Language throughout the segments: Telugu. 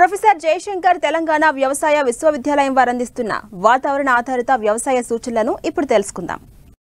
ప్రొఫెసర్ జయశంకర్ తెలంగాణ వ్యవసాయ విశ్వవిద్యాలయం వారు అందిస్తున్న వాతావరణ ఆధారిత వ్యవసాయ సూచనలను ఇప్పుడు తెలుసుకుందాం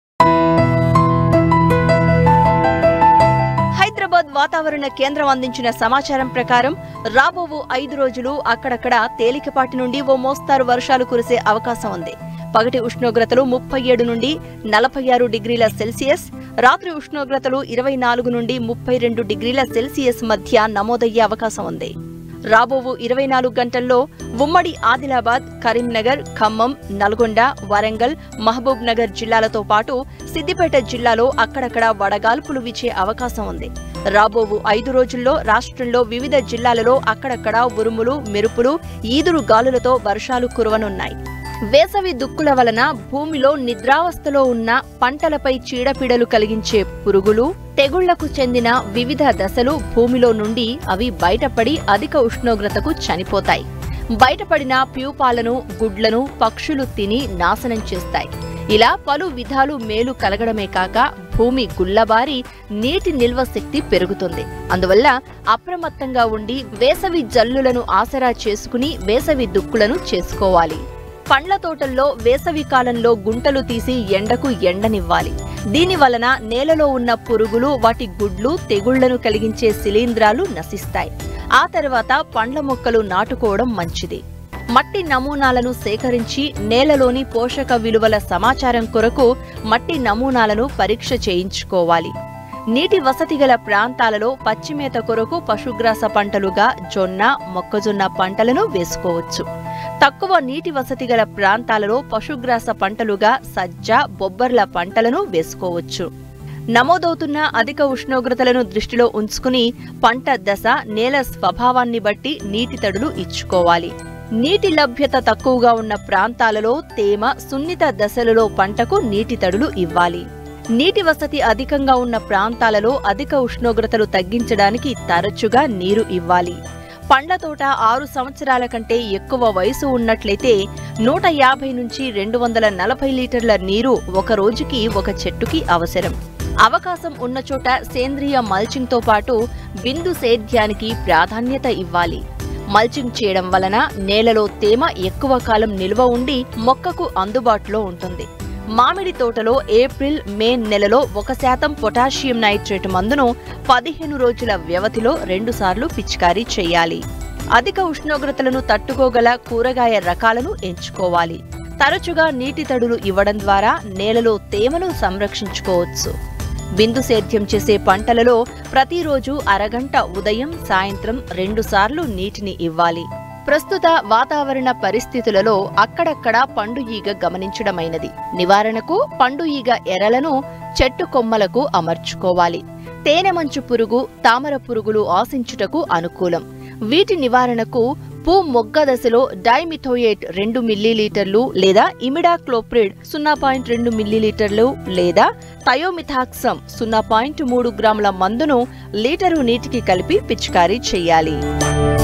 హైదరాబాద్ వాతావరణ కేంద్రం అందించిన సమాచారం ప్రకారం రాబోవు ఐదు రోజులు అక్కడక్కడ తేలికపాటి నుండి ఓ మోస్తారు వర్షాలు కురిసే అవకాశం ఉంది పగటి ఉష్ణోగ్రతలు ముప్పై ఏడు నుండి నలభై ఆరు డిగ్రీల సెల్సియస్ రాత్రి ఉష్ణోగ్రతలు ఇరవై నాలుగు నుండి ముప్పై రెండు డిగ్రీల సెల్సియస్ మధ్య నమోదయ్యే అవకాశం ఉంది రాబోవు ఇరవై నాలుగు గంటల్లో ఉమ్మడి ఆదిలాబాద్ కరీంనగర్ ఖమ్మం నల్గొండ వరంగల్ మహబూబ్ నగర్ జిల్లాలతో పాటు సిద్దిపేట జిల్లాలో అక్కడక్కడ వడగాల్పులు వీచే అవకాశం ఉంది రాబోవు ఐదు రోజుల్లో రాష్ట్రంలో వివిధ జిల్లాలలో అక్కడక్కడ ఉరుములు మెరుపులు ఈదురు గాలులతో వర్షాలు కురవనున్నాయి వేసవి దుక్కుల వలన భూమిలో నిద్రావస్థలో ఉన్న పంటలపై చీడపీడలు కలిగించే పురుగులు తెగుళ్లకు చెందిన వివిధ దశలు భూమిలో నుండి అవి బయటపడి అధిక ఉష్ణోగ్రతకు చనిపోతాయి బయటపడిన ప్యూపాలను గుడ్లను పక్షులు తిని నాశనం చేస్తాయి ఇలా పలు విధాలు మేలు కలగడమే కాక భూమి గుల్లబారి నీటి నిల్వ శక్తి పెరుగుతుంది అందువల్ల అప్రమత్తంగా ఉండి వేసవి జల్లులను ఆసరా చేసుకుని వేసవి దుక్కులను చేసుకోవాలి పండ్ల తోటల్లో వేసవి కాలంలో గుంటలు తీసి ఎండకు ఎండనివ్వాలి దీని వలన నేలలో ఉన్న పురుగులు వాటి గుడ్లు తెగుళ్లను కలిగించే శిలీంధ్రాలు నశిస్తాయి ఆ తర్వాత పండ్ల మొక్కలు నాటుకోవడం మంచిది మట్టి నమూనాలను సేకరించి నేలలోని పోషక విలువల సమాచారం కొరకు మట్టి నమూనాలను పరీక్ష చేయించుకోవాలి నీటి వసతి గల ప్రాంతాలలో పచ్చిమేత కొరకు పశుగ్రాస పంటలుగా జొన్న మొక్కజొన్న పంటలను వేసుకోవచ్చు తక్కువ నీటి వసతి గల ప్రాంతాలలో పశుగ్రాస పంటలుగా సజ్జ బొబ్బర్ల పంటలను వేసుకోవచ్చు నమోదవుతున్న అధిక ఉష్ణోగ్రతలను దృష్టిలో ఉంచుకుని పంట దశ నేల స్వభావాన్ని బట్టి నీటి తడులు ఇచ్చుకోవాలి నీటి లభ్యత తక్కువగా ఉన్న ప్రాంతాలలో తేమ సున్నిత దశలలో పంటకు నీటి తడులు ఇవ్వాలి నీటి వసతి అధికంగా ఉన్న ప్రాంతాలలో అధిక ఉష్ణోగ్రతలు తగ్గించడానికి తరచుగా నీరు ఇవ్వాలి పండ్ల తోట ఆరు సంవత్సరాల కంటే ఎక్కువ వయసు ఉన్నట్లయితే నూట యాభై నుంచి రెండు వందల నలభై లీటర్ల నీరు ఒక రోజుకి ఒక చెట్టుకి అవసరం అవకాశం ఉన్న చోట సేంద్రియ మల్చింగ్తో పాటు బిందు సేద్యానికి ప్రాధాన్యత ఇవ్వాలి మల్చింగ్ చేయడం వలన నేలలో తేమ ఎక్కువ కాలం నిల్వ ఉండి మొక్కకు అందుబాటులో ఉంటుంది మామిడి తోటలో ఏప్రిల్ మే నెలలో ఒక శాతం పొటాషియం నైట్రేట్ మందును పదిహేను రోజుల వ్యవధిలో రెండుసార్లు పిచికారీ చేయాలి అధిక ఉష్ణోగ్రతలను తట్టుకోగల కూరగాయ రకాలను ఎంచుకోవాలి తరచుగా నీటి తడులు ఇవ్వడం ద్వారా నేలలో తేమను సంరక్షించుకోవచ్చు బిందు సేద్యం చేసే పంటలలో ప్రతిరోజు అరగంట ఉదయం సాయంత్రం రెండుసార్లు నీటిని ఇవ్వాలి ప్రస్తుత వాతావరణ పరిస్థితులలో అక్కడక్కడ పండు ఈగ గమనించడమైనది నివారణకు పండు ఈగ ఎరలను చెట్టు కొమ్మలకు అమర్చుకోవాలి తేనె మంచు పురుగు తామర పురుగులు ఆశించుటకు అనుకూలం వీటి నివారణకు పూ మొగ్గ దశలో డైమిథోయేట్ రెండు మిల్లీలీటర్లు లేదా ఇమిడాక్లోప్రిడ్ సున్నా పాయింట్ రెండు మిల్లీలీటర్లు లేదా థయోమిథాక్సమ్ సున్నా పాయింట్ మూడు గ్రాముల మందును లీటరు నీటికి కలిపి పిచికారీ చేయాలి